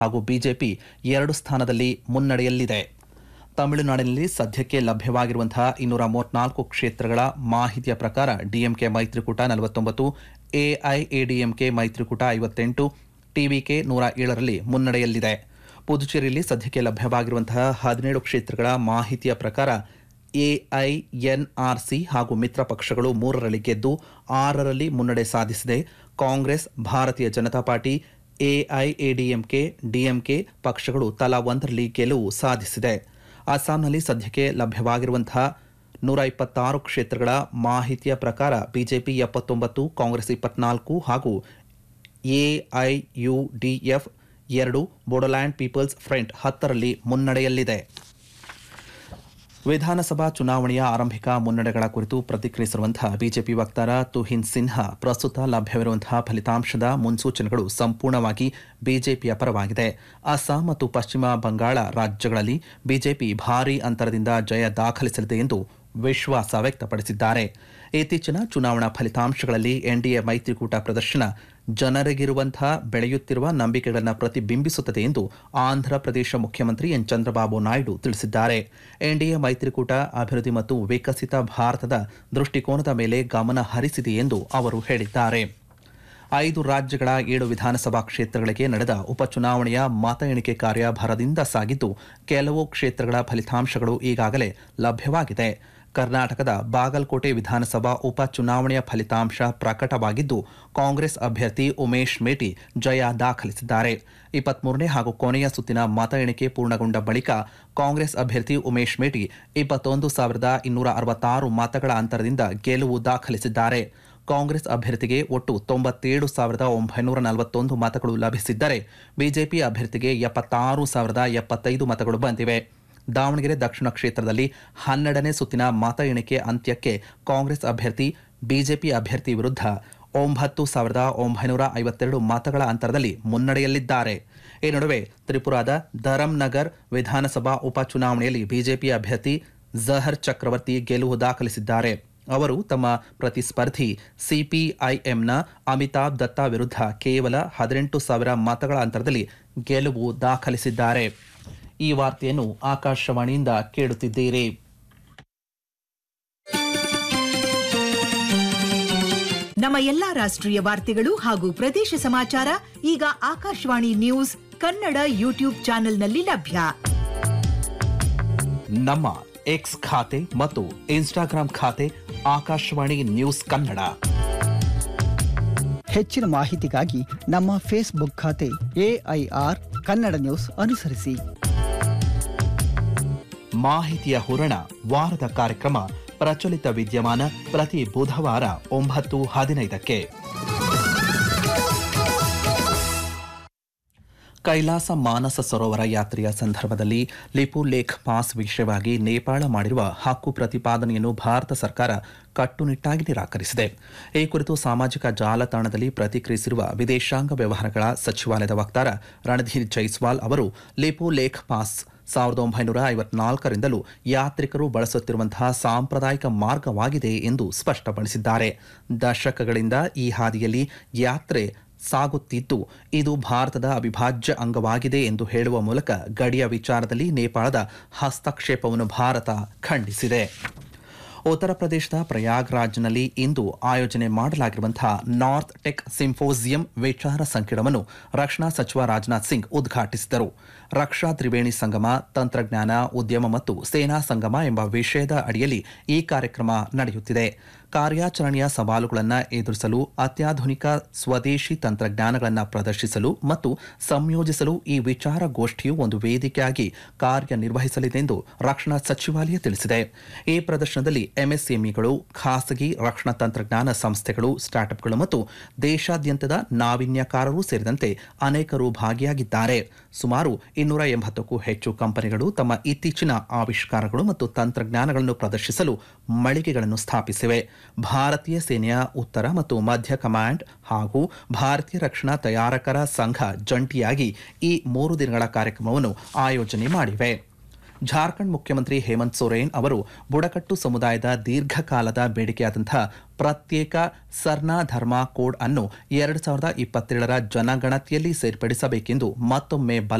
ಹಾಗೂ ಬಿಜೆಪಿ ಎರಡು ಸ್ಥಾನದಲ್ಲಿ ಮುನ್ನಡೆಯಲ್ಲಿದೆ ತಮಿಳುನಾಡಿನಲ್ಲಿ ಸದ್ಯಕ್ಕೆ ಲಭ್ಯವಾಗಿರುವಂತಹ ಇನ್ನೂರ ಮೂವತ್ನಾಲ್ಕು ಕ್ಷೇತ್ರಗಳ ಮಾಹಿತಿಯ ಪ್ರಕಾರ ಡಿಎಂಕೆ ಮೈತ್ರಿಕೂಟ ನಲವತ್ತೊಂಬತ್ತು ಎಐಎಡಿಎಂಕೆ ಮೈತ್ರಿಕೂಟ ಐವತ್ತೆಂಟು ಟಿವಿಕೆ ನೂರ ಏಳರಲ್ಲಿ ಮುನ್ನಡೆಯಲ್ಲಿದೆ ಪುದುಚೇರಿಯಲ್ಲಿ ಸದ್ಯಕ್ಕೆ ಲಭ್ಯವಾಗಿರುವಂತಹ ಹದಿನೇಳು ಕ್ಷೇತ್ರಗಳ ಮಾಹಿತಿಯ ಪ್ರಕಾರ ಎಐಎನ್ಆರ್ಸಿ ಹಾಗೂ ಮಿತ್ರ ಪಕ್ಷಗಳು ಮೂರರಲ್ಲಿ ಗೆದ್ದು ಆರರಲ್ಲಿ ಮುನ್ನಡೆ ಸಾಧಿಸಿದೆ ಕಾಂಗ್ರೆಸ್ ಭಾರತೀಯ ಜನತಾ ಪಾರ್ಟಿ ಎಐಎಡಿಎಂಕೆ ಡಿಎಂಕೆ ಪಕ್ಷಗಳು ತಲಾ ಒಂದರಲ್ಲಿ ಗೆಲುವು ಸಾಧಿಸಿದೆ ಅಸ್ಸಾಂನಲ್ಲಿ ಸದ್ಯಕ್ಕೆ ಲಭ್ಯವಾಗಿರುವಂತಹ ನೂರ ಇಪ್ಪತ್ತಾರು ಕ್ಷೇತ್ರಗಳ ಮಾಹಿತಿಯ ಪ್ರಕಾರ ಬಿಜೆಪಿ ಎಪ್ಪತ್ತೊಂಬತ್ತು ಕಾಂಗ್ರೆಸ್ ಇಪ್ಪತ್ನಾಲ್ಕು ಹಾಗೂ ಎಐಯುಡಿಎಫ್ ಎರಡು ಬೋಡೋಲ್ಯಾಂಡ್ ಪೀಪಲ್ಸ್ ಫ್ರಂಟ್ ಹತ್ತರಲ್ಲಿ ಮುನ್ನಡೆಯಲ್ಲಿದೆ ವಿಧಾನಸಭಾ ಚುನಾವಣೆಯ ಆರಂಭಿಕ ಮುನ್ನಡೆಗಳ ಕುರಿತು ಪ್ರತಿಕ್ರಿಯಿಸಿರುವಂತಹ ಬಿಜೆಪಿ ವಕ್ತಾರ ತುಹಿನ್ ಸಿನ್ಹಾ ಪ್ರಸ್ತುತ ಲಭ್ಯವಿರುವಂತಹ ಫಲಿತಾಂಶದ ಮುನ್ಸೂಚನೆಗಳು ಸಂಪೂರ್ಣವಾಗಿ ಬಿಜೆಪಿಯ ಪರವಾಗಿದೆ ಅಸ್ಸಾಂ ಮತ್ತು ಪಶ್ಚಿಮ ಬಂಗಾಳ ರಾಜ್ಯಗಳಲ್ಲಿ ಬಿಜೆಪಿ ಭಾರೀ ಅಂತರದಿಂದ ಜಯ ದಾಖಲಿಸಲಿದೆ ಎಂದು ವಿಶ್ವಾಸ ವ್ಯಕ್ತಪಡಿಸಿದ್ದಾರೆ ಇತ್ತೀಚಿನ ಚುನಾವಣಾ ಫಲಿತಾಂಶಗಳಲ್ಲಿ ಎನ್ಡಿಎ ಮೈತ್ರಿಕೂಟ ಪ್ರದರ್ಶನ ಜನರಿಗಿರುವಂತಹ ಬೆಳೆಯುತ್ತಿರುವ ನಂಬಿಕೆಗಳನ್ನು ಪ್ರತಿಬಿಂಬಿಸುತ್ತದೆ ಎಂದು ಆಂಧ್ರಪ್ರದೇಶ ಮುಖ್ಯಮಂತ್ರಿ ಎನ್ ಚಂದ್ರಬಾಬು ನಾಯ್ಡು ತಿಳಿಸಿದ್ದಾರೆ ಎನ್ಡಿಎ ಮೈತ್ರಿಕೂಟ ಅಭಿವೃದ್ಧಿ ಮತ್ತು ವಿಕಸಿತ ಭಾರತದ ದೃಷ್ಟಿಕೋನದ ಮೇಲೆ ಗಮನ ಹರಿಸಿದೆ ಎಂದು ಅವರು ಹೇಳಿದ್ದಾರೆ ಐದು ರಾಜ್ಯಗಳ ಏಳು ವಿಧಾನಸಭಾ ಕ್ಷೇತ್ರಗಳಿಗೆ ನಡೆದ ಉಪಚುನಾವಣೆಯ ಮತ ಎಣಿಕೆ ಕಾರ್ಯ ಭರದಿಂದ ಸಾಗಿದ್ದು ಕೆಲವು ಕ್ಷೇತ್ರಗಳ ಫಲಿತಾಂಶಗಳು ಈಗಾಗಲೇ ಲಭ್ಯವಾಗಿದೆ ಕರ್ನಾಟಕದ ಬಾಗಲಕೋಟೆ ವಿಧಾನಸಭಾ ಉಪಚುನಾವಣೆಯ ಫಲಿತಾಂಶ ಪ್ರಕಟವಾಗಿದ್ದು ಕಾಂಗ್ರೆಸ್ ಅಭ್ಯರ್ಥಿ ಉಮೇಶ್ ಮೇಟಿ ಜಯ ದಾಖಲಿಸಿದ್ದಾರೆ ಇಪ್ಪತ್ಮೂರನೇ ಹಾಗೂ ಕೊನೆಯ ಸುತ್ತಿನ ಮತ ಎಣಿಕೆ ಪೂರ್ಣಗೊಂಡ ಬಳಿಕ ಕಾಂಗ್ರೆಸ್ ಅಭ್ಯರ್ಥಿ ಉಮೇಶ್ ಮೇಟಿ ಇಪ್ಪತ್ತೊಂದು ಸಾವಿರದ ಇನ್ನೂರ ಅರವತ್ತಾರು ಮತಗಳ ಅಂತರದಿಂದ ಗೆಲುವು ದಾಖಲಿಸಿದ್ದಾರೆ ಕಾಂಗ್ರೆಸ್ ಅಭ್ಯರ್ಥಿಗೆ ಒಟ್ಟು ತೊಂಬತ್ತೇಳು ಸಾವಿರದ ಒಂಬೈನೂರ ನಲವತ್ತೊಂದು ಮತಗಳು ಲಭಿಸಿದ್ದರೆ ಬಿಜೆಪಿ ಅಭ್ಯರ್ಥಿಗೆ ಎಪ್ಪತ್ತಾರು ಸಾವಿರದ ಎಪ್ಪತ್ತೈದು ಮತಗಳು ಬಂದಿವೆ ದಾವಣಗೆರೆ ದಕ್ಷಿಣ ಕ್ಷೇತ್ರದಲ್ಲಿ ಹನ್ನೆರಡನೇ ಸುತ್ತಿನ ಮತ ಎಣಿಕೆ ಅಂತ್ಯಕ್ಕೆ ಕಾಂಗ್ರೆಸ್ ಅಭ್ಯರ್ಥಿ ಬಿಜೆಪಿ ಅಭ್ಯರ್ಥಿ ವಿರುದ್ಧ ಒಂಬತ್ತು ಸಾವಿರದ ಒಂಬೈನೂರ ಐವತ್ತೆರಡು ಮತಗಳ ಅಂತರದಲ್ಲಿ ಮುನ್ನಡೆಯಲ್ಲಿದ್ದಾರೆ ಈ ನಡುವೆ ತ್ರಿಪುರಾದ ಧರಮ್ನಗರ್ ವಿಧಾನಸಭಾ ಉಪಚುನಾವಣೆಯಲ್ಲಿ ಬಿಜೆಪಿ ಅಭ್ಯರ್ಥಿ ಜಹರ್ ಚಕ್ರವರ್ತಿ ಗೆಲುವು ದಾಖಲಿಸಿದ್ದಾರೆ ಅವರು ತಮ್ಮ ಪ್ರತಿಸ್ಪರ್ಧಿ ಸಿಪಿಐಎಂನ ಅಮಿತಾಬ್ ದತ್ತಾ ವಿರುದ್ಧ ಕೇವಲ ಹದಿನೆಂಟು ಸಾವಿರ ಮತಗಳ ಅಂತರದಲ್ಲಿ ಗೆಲುವು ದಾಖಲಿಸಿದ್ದಾರೆ ಈ ವಾರ್ತೆಯನ್ನು ಆಕಾಶವಾಣಿಯಿಂದ ಕೇಳುತ್ತಿದ್ದೀರಿ ನಮ್ಮ ಎಲ್ಲಾ ರಾಷ್ಟ್ರೀಯ ವಾರ್ತೆಗಳು ಹಾಗೂ ಪ್ರದೇಶ ಸಮಾಚಾರ ಈಗ ಆಕಾಶವಾಣಿ ನ್ಯೂಸ್ ಕನ್ನಡ ಯೂಟ್ಯೂಬ್ ಚಾನೆಲ್ನಲ್ಲಿ ಲಭ್ಯ ನಮ್ಮ ಎಕ್ಸ್ ಖಾತೆ ಮತ್ತು ಇನ್ಸ್ಟಾಗ್ರಾಂ ಖಾತೆ ಆಕಾಶವಾಣಿ ನ್ಯೂಸ್ ಕನ್ನಡ ಹೆಚ್ಚಿನ ಮಾಹಿತಿಗಾಗಿ ನಮ್ಮ ಫೇಸ್ಬುಕ್ ಖಾತೆ ಎಐಆರ್ ಕನ್ನಡ ನ್ಯೂಸ್ ಅನುಸರಿಸಿ ಮಾಹಿತಿಯ ಹೂರಣ ವಾರದ ಕಾರ್ಯಕ್ರಮ ಪ್ರಚಲಿತ ವಿದ್ಯಮಾನ ಪ್ರತಿ ಬುಧವಾರ ಒಂಬತ್ತು ಹದಿನೈದಕ್ಕೆ ಕೈಲಾಸ ಮಾನಸ ಸರೋವರ ಯಾತ್ರೆಯ ಸಂದರ್ಭದಲ್ಲಿ ಲಿಪು ಲೇಖ್ ಪಾಸ್ ವಿಷಯವಾಗಿ ನೇಪಾಳ ಮಾಡಿರುವ ಹಕ್ಕು ಪ್ರತಿಪಾದನೆಯನ್ನು ಭಾರತ ಸರ್ಕಾರ ಕಟ್ಟುನಿಟ್ಟಾಗಿ ನಿರಾಕರಿಸಿದೆ ಈ ಕುರಿತು ಸಾಮಾಜಿಕ ಜಾಲತಾಣದಲ್ಲಿ ಪ್ರತಿಕ್ರಿಯಿಸಿರುವ ವಿದೇಶಾಂಗ ವ್ಯವಹಾರಗಳ ಸಚಿವಾಲಯದ ವಕ್ತಾರ ರಣಧೀರ್ ಜೈಸ್ವಾಲ್ ಅವರು ಲಿಪು ಲೇಖ್ ಪಾಸ್ ಸಾವಿರದ ಒಂಬೈನೂರ ಐವತ್ನಾಲ್ಕರಿಂದಲೂ ಯಾತ್ರಿಕರು ಬಳಸುತ್ತಿರುವಂತಹ ಸಾಂಪ್ರದಾಯಿಕ ಮಾರ್ಗವಾಗಿದೆ ಎಂದು ಸ್ಪಷ್ಟಪಡಿಸಿದ್ದಾರೆ ದಶಕಗಳಿಂದ ಈ ಹಾದಿಯಲ್ಲಿ ಯಾತ್ರೆ ಸಾಗುತ್ತಿದ್ದು ಇದು ಭಾರತದ ಅವಿಭಾಜ್ಯ ಅಂಗವಾಗಿದೆ ಎಂದು ಹೇಳುವ ಮೂಲಕ ಗಡಿಯ ವಿಚಾರದಲ್ಲಿ ನೇಪಾಳದ ಹಸ್ತಕ್ಷೇಪವನ್ನು ಭಾರತ ಖಂಡಿಸಿದೆ ಉತ್ತರ ಪ್ರದೇಶದ ಪ್ರಯಾಗ್ರಾಜ್ನಲ್ಲಿ ಇಂದು ಆಯೋಜನೆ ಮಾಡಲಾಗಿರುವಂತಹ ನಾರ್ತ್ ಟೆಕ್ ಸಿಂಫೋಸಿಯಂ ವಿಚಾರ ಸಂಕಿರಣವನ್ನು ರಕ್ಷಣಾ ಸಚಿವ ರಾಜನಾಥ್ ಸಿಂಗ್ ಉದ್ಘಾಟಿಸಿದರು ರಕ್ಷಾ ತ್ರಿವೇಣಿ ಸಂಗಮ ತಂತ್ರಜ್ಞಾನ ಉದ್ಯಮ ಮತ್ತು ಸೇನಾ ಸಂಗಮ ಎಂಬ ವಿಷಯದ ಅಡಿಯಲ್ಲಿ ಈ ಕಾರ್ಯಕ್ರಮ ನಡೆಯುತ್ತಿದೆ ಕಾರ್ಯಾಚರಣೆಯ ಸವಾಲುಗಳನ್ನು ಎದುರಿಸಲು ಅತ್ಯಾಧುನಿಕ ಸ್ವದೇಶಿ ತಂತ್ರಜ್ಞಾನಗಳನ್ನು ಪ್ರದರ್ಶಿಸಲು ಮತ್ತು ಸಂಯೋಜಿಸಲು ಈ ವಿಚಾರಗೋಷ್ಠಿಯು ಒಂದು ವೇದಿಕೆಯಾಗಿ ಕಾರ್ಯನಿರ್ವಹಿಸಲಿದೆ ಎಂದು ರಕ್ಷಣಾ ಸಚಿವಾಲಯ ತಿಳಿಸಿದೆ ಈ ಪ್ರದರ್ಶನದಲ್ಲಿ ಎಂಎಸ್ಎಂಇಗಳು ಖಾಸಗಿ ರಕ್ಷಣಾ ತಂತ್ರಜ್ಞಾನ ಸಂಸ್ಥೆಗಳು ಸ್ಟಾರ್ಟ್ಅಪ್ಗಳು ಮತ್ತು ದೇಶಾದ್ಯಂತದ ನಾವೀನ್ಯಕಾರರು ಸೇರಿದಂತೆ ಅನೇಕರು ಭಾಗಿಯಾಗಿದ್ದಾರೆ ಸುಮಾರು ಇನ್ನೂರ ಎಂಬತ್ತಕ್ಕೂ ಹೆಚ್ಚು ಕಂಪನಿಗಳು ತಮ್ಮ ಇತ್ತೀಚಿನ ಆವಿಷ್ಕಾರಗಳು ಮತ್ತು ತಂತ್ರಜ್ಞಾನಗಳನ್ನು ಪ್ರದರ್ಶಿಸಲು ಮಳಿಗೆಗಳನ್ನು ಸ್ಥಾಪಿಸಿವೆ ಭಾರತೀಯ ಸೇನೆಯ ಉತ್ತರ ಮತ್ತು ಮಧ್ಯ ಕಮಾಂಡ್ ಹಾಗೂ ಭಾರತೀಯ ರಕ್ಷಣಾ ತಯಾರಕರ ಸಂಘ ಜಂಟಿಯಾಗಿ ಈ ಮೂರು ದಿನಗಳ ಕಾರ್ಯಕ್ರಮವನ್ನು ಆಯೋಜನೆ ಮಾಡಿವೆ ಜಾರ್ಖಂಡ್ ಮುಖ್ಯಮಂತ್ರಿ ಹೇಮಂತ್ ಸೊರೇನ್ ಅವರು ಬುಡಕಟ್ಟು ಸಮುದಾಯದ ದೀರ್ಘಕಾಲದ ಬೇಡಿಕೆಯಾದಂತಹ ಪ್ರತ್ಯೇಕ ಸರ್ನಾ ಧರ್ಮ ಕೋಡ್ ಅನ್ನು ಎರಡು ಸಾವಿರದ ಇಪ್ಪತ್ತೇಳರ ಜನಗಣತಿಯಲ್ಲಿ ಸೇರ್ಪಡಿಸಬೇಕೆಂದು ಮತ್ತೊಮ್ಮೆ